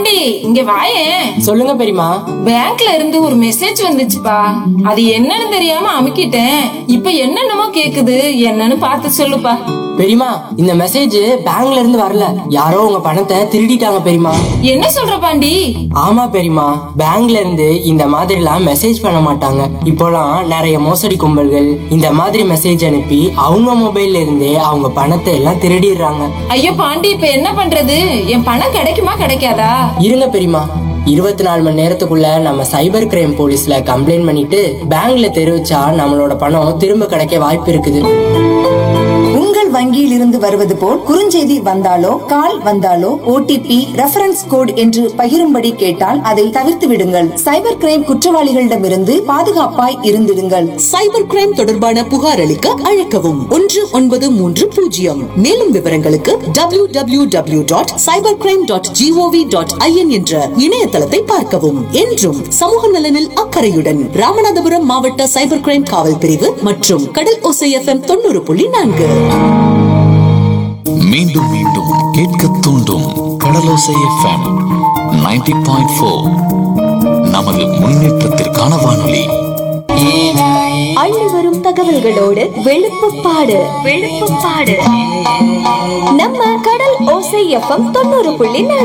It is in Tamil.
பாண்டி இங்க வாயேன் சொல்லுங்க பெரியமா பேங்க்ல இருந்து ஒரு மெசேஜ் வந்துச்சுப்பா அது என்னன்னு தெரியாம அமுக்கிட்டேன் இப்ப என்னென்னமோ கேக்குது என்னன்னு பார்த்து சொல்லுப்பா பெரியமா இந்த மெசேஜ் பேங்க்ல இருந்து வரல யாரோ உங்க பணத்தை திருடிட்டாங்க பெரியமா என்ன சொல்ற பாண்டி ஆமா பெரியமா பேங்க்ல இருந்து இந்த மாதிரி எல்லாம் மெசேஜ் பண்ண மாட்டாங்க இப்போலாம் நிறைய மோசடி கும்பல்கள் இந்த மாதிரி மெசேஜ் அனுப்பி அவங்க மொபைல்ல இருந்தே அவங்க பணத்தை எல்லாம் திருடிடுறாங்க ஐயோ பாண்டி இப்ப என்ன பண்றது என் பணம் கிடைக்குமா கிடைக்காதா இருங்க பெரியமா இருபத்தி நாலு மணி நேரத்துக்குள்ள நம்ம சைபர் கிரைம் போலீஸ்ல கம்ப்ளைண்ட் பண்ணிட்டு பேங்க்ல தெரிவிச்சா நம்மளோட பணம் திரும்ப கிடைக்க வாய்ப்பு இருக்குது உங்கள் வங்கியில் இருந்து வருவது போல் குறுஞ்செய்தி வந்தாலோ கால் வந்தாலோ ஓடிபி ரெஃபரன்ஸ் கோட் என்று பகிரும்படி கேட்டால் அதை தவிர்த்து விடுங்கள் சைபர் கிரைம் குற்றவாளிகளிடமிருந்து பாதுகாப்பாய் இருந்திடுங்கள் சைபர் கிரைம் தொடர்பான புகார் அளிக்க அழைக்கவும் ஒன்று ஒன்பது மூன்று பூஜ்ஜியம் மேலும் விவரங்களுக்கு W W W dot cyber crime dot G O V dot I N என்ற இணையதளத்தை பார்க்கவும் என்றும் சமூக நலனில் அக்கறையுடன் ராமநாதபுரம் மாவட்ட சைபர் கிரைம் காவல் பிரிவு மற்றும் கடல் ஓசை எஃப்எம் தொண்ணூறு புள்ளி நான்கு மீண்டும் மீண்டும் கேட்க தூண்டும் கடலோசை எஃப்எம் 90.4 பாயிண்ட் ஃபோர் நமது முன்னேற்றத்திற்கான வானொலி அள்ளி வரும் தகவல்களோடு வெளுப்புப்பாடு வெளுப்புப்பாடு நம்ம கடல் ஓசை எஃப்எம் தொண்ணூறு புள்ளி நான்கு